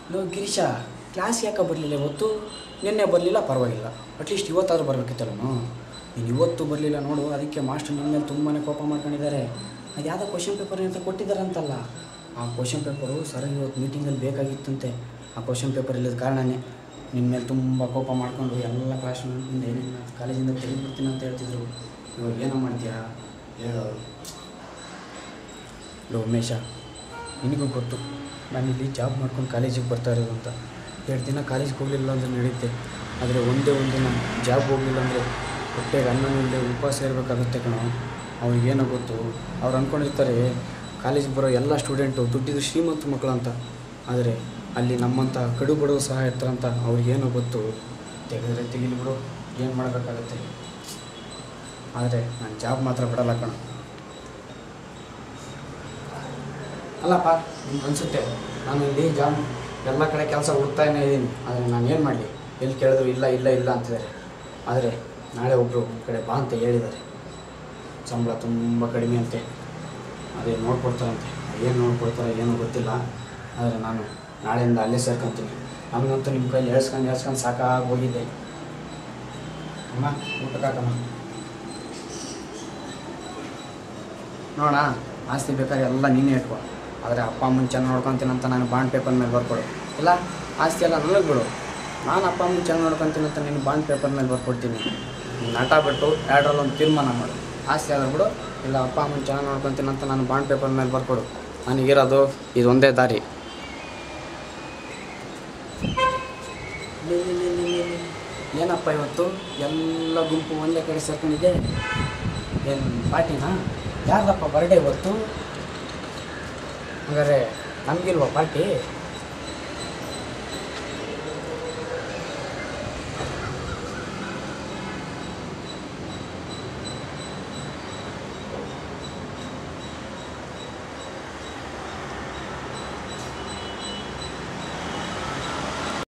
Low ಗಿರೀಶ class ಯಾಕೆ ಬರಲಿಲ್ಲ ಇವತ್ತು ನಿನ್ನೆ ಬರಲಿಲ್ಲ ಪರವಾಗಿಲ್ಲ ಅಟ್ಲೀಸ್ಟ್ ಇವತ್ತಾದ್ರೂ ಬರಬೇಕಿತ್ತಲ್ಲನು ನೀನು ಇವತ್ತು ಬರಲಿಲ್ಲ ನೋಡು ಅದಕ್ಕೆ ಮಾಸ್ಟರ್ ನಿನ್ನ ಮೇಲೆ ತುಂಬಾ ಕೋಪ ಮಾಡ್ಕೊಂಡಿದ್ದಾರೆ ಅದು ಯಾವುದೋ ಕ್ವಶನ್ ಪೇಪರ್ ಅಂತ ಕೊಟ್ಟಿದ್ದಾರಂತಲ್ಲ ಆ ಕ್ವಶನ್ ಪೇಪರು ಸರ್ ಇವತ್ತು ಮೀಟಿಂಗಲ್ಲಿ ಬೇಕಾಗಿತ್ತಂತೆ ಆ ಕ್ವಶನ್ ಪೇಪರ್ ಇಲ್ಲದ ಕಾರಣನೇ ನಿನ್ನ ಮೇಲೆ ತುಂಬ ಕೋಪ ಮಾಡ್ಕೊಂಡು ಎಲ್ಲ ಕ್ಲಾಸ್ ಮುಂದೆ ನಿನ್ನ ಕಾಲೇಜಿಂದ ತೆಗೆದುಬಿಡ್ತೀನಿ ಅಂತ ಹೇಳ್ತಿದ್ರು ಇವಾಗ ಏನೋ ಮಾಡ್ತೀಯಾ ಹೇಳೋರು ಲೋ ಉಮೇಶ ನಿನಗೂ ಗೊತ್ತು ನಾನು ಇಲ್ಲಿ ಜಾಬ್ ಮಾಡ್ಕೊಂಡು ಕಾಲೇಜಿಗೆ ಬರ್ತಾ ಇರೋದು ಅಂತ ಎರಡು ದಿನ ಕಾಲೇಜಿಗೆ ಹೋಗಲಿಲ್ಲ ಅಂದರೆ ನಡೆಯುತ್ತೆ ಆದರೆ ಒಂದೇ ಒಂದು ದಿನ ಜಾಬ್ ಹೋಗಲಿಲ್ಲ ಅಂದರೆ ಹೊಟ್ಟೆಗೆ ಅನ್ನ ಇಲ್ಲದೆ ಉಪವಾಸ ಇರಬೇಕಾಗುತ್ತೆ ಕಣೋ ಅವ್ರಿಗೇನೋ ಗೊತ್ತು ಅವ್ರು ಅಂದ್ಕೊಂಡಿರ್ತಾರೆ ಕಾಲೇಜಿಗೆ ಬರೋ ಎಲ್ಲ ಸ್ಟೂಡೆಂಟು ದುಡ್ಡಿದ್ದು ಶ್ರೀಮಂತ ಮಕ್ಕಳು ಅಂತ ಆದರೆ ಅಲ್ಲಿ ನಮ್ಮಂಥ ಕಡು ಬಡವರು ಸಹ ಇರ್ತಾರಂತ ಅವ್ರಿಗೇನೋ ಗೊತ್ತು ತೆಗೆದ್ರೆ ತೆಗಿಲಿ ಬಿಡು ಏನು ಮಾಡಬೇಕಾಗತ್ತೆ ಆದರೆ ನಾನು ಜಾಬ್ ಮಾತ್ರ ಬಿಡಲ್ಲ ಕಣ ಅಲ್ಲಪ್ಪ ನಿಮ್ಗೆ ಅನಿಸುತ್ತೆ ನಾನು ಇಲ್ಲಿ ಜಾಬ್ ಎಲ್ಲ ಕಡೆ ಕೆಲಸ ಹುಡ್ತಾನೇ ಇದ್ದೀನಿ ಆದರೆ ನಾನು ಏನು ಮಾಡಲಿ ಎಲ್ಲಿ ಕೇಳಿದ್ರು ಇಲ್ಲ ಇಲ್ಲ ಇಲ್ಲ ಅಂತಿದ್ದಾರೆ ಆದರೆ ನಾಳೆ ಒಬ್ಬರು ಕಡೆ ಬಾ ಅಂತ ಹೇಳಿದ್ದಾರೆ ಸಂಬಳ ತುಂಬ ಕಡಿಮೆ ಅಂತೆ ಅದೇ ನೋಡ್ಕೊಡ್ತಾರಂತೆ ಏನು ನೋಡ್ಕೊಡ್ತಾರೆ ಏನೋ ಗೊತ್ತಿಲ್ಲ ಆದರೆ ನಾನು ನಾಳೆಯಿಂದ ಅಲ್ಲೇ ಸೇರ್ಕೊಂತೀನಿ ನಮಗಂತೂ ನಿಮ್ಮ ಕೈಲಿ ಹೇಳ್ಸ್ಕೊಂಡು ಹೇಳ್ಸ್ಕೊಂಡು ಸಾಕಾಗಿ ಹೋಗಿದ್ದೆ ಅಮ್ಮ ಊಟಕ್ಕಾಕಮ್ಮ ನೋಡ ಆಸ್ತಿ ಬೇಕಾದ್ರೆ ಎಲ್ಲ ನೀನೇ ಇಟ್ಕೊ ಆದರೆ ಅಪ್ಪ ಅಮ್ಮನ ಚೆನ್ನಾಗಿ ನೋಡ್ಕೊತೀನಿ ಅಂತ ನಾನು ಬಾಂಡ್ ಪೇಪರ್ ಮೇಲೆ ಬರ್ಕೊಡು ಇಲ್ಲ ಆಸ್ತಿ ಎಲ್ಲ ನನಗೆ ಬಿಡು ನಾನು ಅಪ್ಪ ಅಮ್ಮನ ಚೆನ್ನಾಗಿ ನೋಡ್ಕೊತೀನಿ ಅಂತ ನೀನು ಬಾಂಡ್ ಪೇಪರ್ ಮೇಲೆ ಬರ್ಕೊಡ್ತೀನಿ ನೀನು ನಟ ಬಿಟ್ಟು ಎರಡರಲ್ಲಿ ಒಂದು ತೀರ್ಮಾನ ಮಾಡು ಆಸ್ತಿ ಆದ್ರೆ ಬಿಡು ಇಲ್ಲ ಅಪ್ಪ ಅಮ್ಮನ ಚೆನ್ನಾಗಿ ನೋಡ್ಕೊತೀನಿ ಅಂತ ನಾನು ಬಾಂಡ್ ಪೇಪರ್ ಮೇಲೆ ಬರ್ಕೊಡು ನನಗಿರೋದು ಇದು ಒಂದೇ ದಾರಿ ಲೇ, ಲೇ, ಲೇ, ಲೇ, ಲೇ, ಲೇ. ಏನಪ್ಪ ಇವತ್ತು ಎಲ್ಲ ಗುಂಪು ಒಂದೇ ಕಡೆ ಸೇರ್ಕೊಂಡಿದೆ ಏನು ಪಾರ್ಟಿನಾ ಯಾರ್ದಪ್ಪ ಬರ್ಡೇ ಇವತ್ತು ಹಾಗಾದ್ರೆ ನಮಗಿಲ್ವಾ ಪಾರ್ಟಿ